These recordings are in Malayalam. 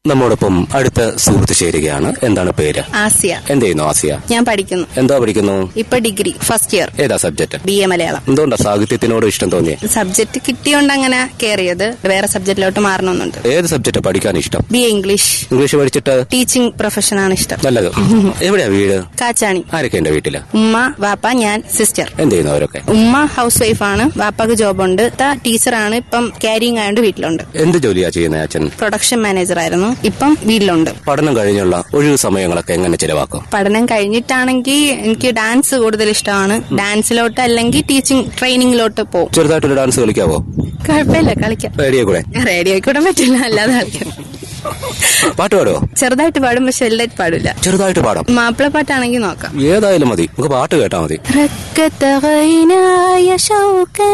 നമ്മോടൊപ്പം അടുത്ത സുഹൃത്ത് ചേരുകയാണ് എന്താണ് പേര് ആസിയ എന്ത് ചെയ്യുന്നു ആസിയ ഞാൻ പഠിക്കുന്നു എന്താ പഠിക്കുന്നു ഇപ്പൊ ഡിഗ്രി ഫസ്റ്റ് ഇയർ ഏതാ സബ്ജക്ട് ബി എ മലയാളം എന്തുകൊണ്ടാ സാഹിത്യത്തിനോട് ഇഷ്ടം തോന്നിയേ സബ്ജക്ട് കിട്ടിയോണ്ട് അങ്ങനെ കയറിയത് വേറെ സബ്ജക്റ്റിലോട്ട് മാറണമെന്നുണ്ട് ഏത് സബ്ജക്റ്റ് പഠിക്കാൻ ഇഷ്ടം ബി എ ഇംഗ്ലീഷ് ഇംഗ്ലീഷ് പഠിച്ചിട്ട് ടീച്ചിങ് പ്രൊഫഷൻ ആണ് ഇഷ്ടം നല്ലത് എവിടെയാ വീട് കാച്ചാണി ആരൊക്കെ എന്റെ വീട്ടില് ഉമ്മ വാപ്പ ഞാൻ സിസ്റ്റർ എന്ത് ചെയ്യുന്നു അവരൊക്കെ ഉമ്മ ഹൗസ് വൈഫാണ് വാപ്പാക്ക് ജോബുണ്ട് ടീച്ചറാണ് ഇപ്പം ക്യാരിങ് ആയതുകൊണ്ട് വീട്ടിലുണ്ട് എന്ത് ജോലിയാ ചെയ്യുന്നത് അച്ഛൻ പ്രൊഡക്ഷൻ മാനേജർ ആയിരുന്നു ഇപ്പം വീട്ടിലുണ്ട് പഠനം കഴിഞ്ഞുള്ള ഒഴിവു സമയങ്ങളൊക്കെ എങ്ങനെ ചെലവാക്കും പഠനം കഴിഞ്ഞിട്ടാണെങ്കിൽ എനിക്ക് ഡാൻസ് കൂടുതൽ ഇഷ്ടമാണ് ഡാൻസിലോട്ട് അല്ലെങ്കിൽ ടീച്ചിങ് ട്രെയിനിങ്ങിലോട്ട് പോകും ചെറുതായിട്ടൊരു ഡാൻസ് കളിക്കാവോ കുഴപ്പമില്ല കളിക്കാം റേഡിയോ കൂടെ റേഡിയോ കൂടെ പറ്റില്ല അല്ലാതെ കളിക്കാം പാട്ട് പാടോ ചെറുതായിട്ട് പാടും പക്ഷെ വലുതായിട്ട് പാടില്ല ചെറുതായിട്ട് പാടാം മാപ്പിള പാട്ടാണെങ്കിൽ നോക്കാം ഏതായാലും മതി നമുക്ക് പാട്ട് കേട്ടാ മതി ركت غيناي شوقا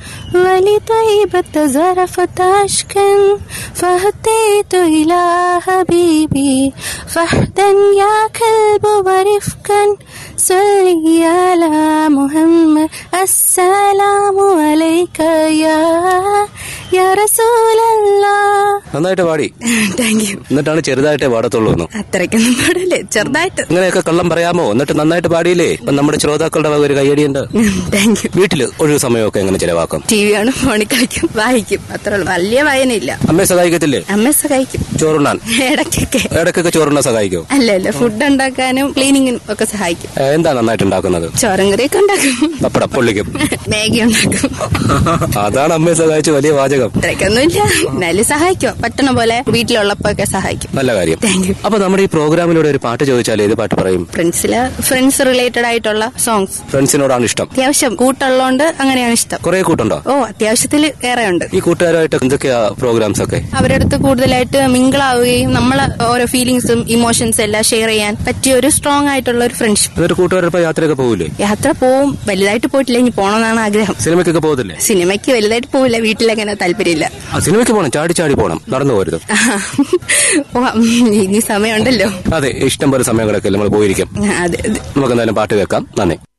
ولطيبة زرفت عشقا فهديت إلى حبيبي فحدا يا كلب ورفقا صلي على محمد السلام عليك يا يا رسول الله നന്നായിട്ട് പാടി താങ്ക് യു എന്നിട്ടാണ് ചെറുതായിട്ടേ പാടത്തുള്ളൂ എന്ന് അത്രയ്ക്കൊന്നും പാടില്ലേ ചെറുതായിട്ട് ഇങ്ങനെയൊക്കെ കള്ളം പറയാമോ എന്നിട്ട് നന്നായിട്ട് പാടിയില്ലേ ഇപ്പൊ നമ്മുടെ ശ്രോതാക്കളുടെ വക ഒരു കയ്യടിയുണ്ട് താങ്ക് യു വീട്ടില് ഒഴിവു സമയമൊക്കെ എങ്ങനെ ചെലവാക്കും ടി വി ആണ് ഫോണിൽ കളിക്കും വായിക്കും അത്ര വലിയ വായനയില്ല അമ്മയെ സഹായിക്കത്തില്ലേ അമ്മ സഹായിക്കും ചോറുണ്ണാൻ ഇടയ്ക്കൊക്കെ ഇടയ്ക്കൊക്കെ ചോറുണ്ണാൻ സഹായിക്കും അല്ല അല്ല ഫുഡ് ഉണ്ടാക്കാനും ക്ലീനിങ്ങിനും ഒക്കെ സഹായിക്കും ഏ, എന്താ നന്നായിട്ട് ഉണ്ടാക്കുന്നത് ചോറും കറിയൊക്കെ ഉണ്ടാക്കും പപ്പടം പൊള്ളിക്കും മാഗി ഉണ്ടാക്കും അതാണ് അമ്മയെ സഹായിച്ച് വലിയ വാചകം ഇത്രയ്ക്കൊന്നുമില്ല എന്നാലും സഹായിക്കും പറ്റണ പോലെ വീട്ടിലുള്ളപ്പോ ഒക്കെ സഹായിക്കും നല്ല കാര്യം താങ്ക് യു അപ്പൊ നമ്മുടെ ഈ പ്രോഗ്രാമിലൂടെ ഒരു പാട്ട് ചോദിച്ചാൽ ഏത് പാട്ട് പറയും ഫ്രണ്ട്സില് ഫ്രണ്ട്സ് റിലേറ്റഡ് ആയിട്ടുള്ള സോങ്സ് ഫ്രണ്ട്സിനോടാണ് ഇഷ്ടം അത്യാവശ്യം കൂട്ടുള്ളതുകൊണ്ട് അങ്ങനെയാണ് ഇഷ്ടം കുറെ കൂട്ടുണ്ടോ ഓ അത്യാവശ്യത്തിൽ ഏറെ ഉണ്ട് ഈ കൂട്ടുകാരുമായിട്ട് എന്തൊക്കെയാ പ്രോഗ്രാംസ് ഒക്കെ അവരുടെ അടുത്ത് കൂടുതലായിട്ട് മിങ്കിളാവുകയും നമ്മളെ ഓരോ ഫീലിങ്സും ഇമോഷൻസും എല്ലാം ഷെയർ ചെയ്യാൻ പറ്റിയ ഒരു സ്ട്രോങ് ആയിട്ടുള്ള ഒരു ഫ്രണ്ട്ഷിപ്പ് എന്നിട്ട് കൂട്ടുകാരൊപ്പം യാത്രയൊക്കെ പോകില്ലേ യാത്ര പോവും വലുതായിട്ട് പോയിട്ടില്ല ഇനി പോണമെന്നാണ് ആഗ്രഹം സിനിമയ്ക്കൊക്കെ പോകത്തില്ലേ സിനിമയ്ക്ക് വലുതായിട്ട് പോവില്ല വീട്ടിലങ്ങനെ താല്പര്യമില്ല ആ സിനിമയ്ക്ക് പോകണം ചാടി ചാടി പോകണം നടന്നു പോരുത് പോവാം. ഇനി സമയമുണ്ടല്ലോ അതെ ഇഷ്ടം പോലെ സമയങ്ങളൊക്കെ നമ്മൾ പോയിരിക്കും അതെ അതെ നമുക്ക് എന്തായാലും പാട്ട് കേൾക്കാം നന്ദി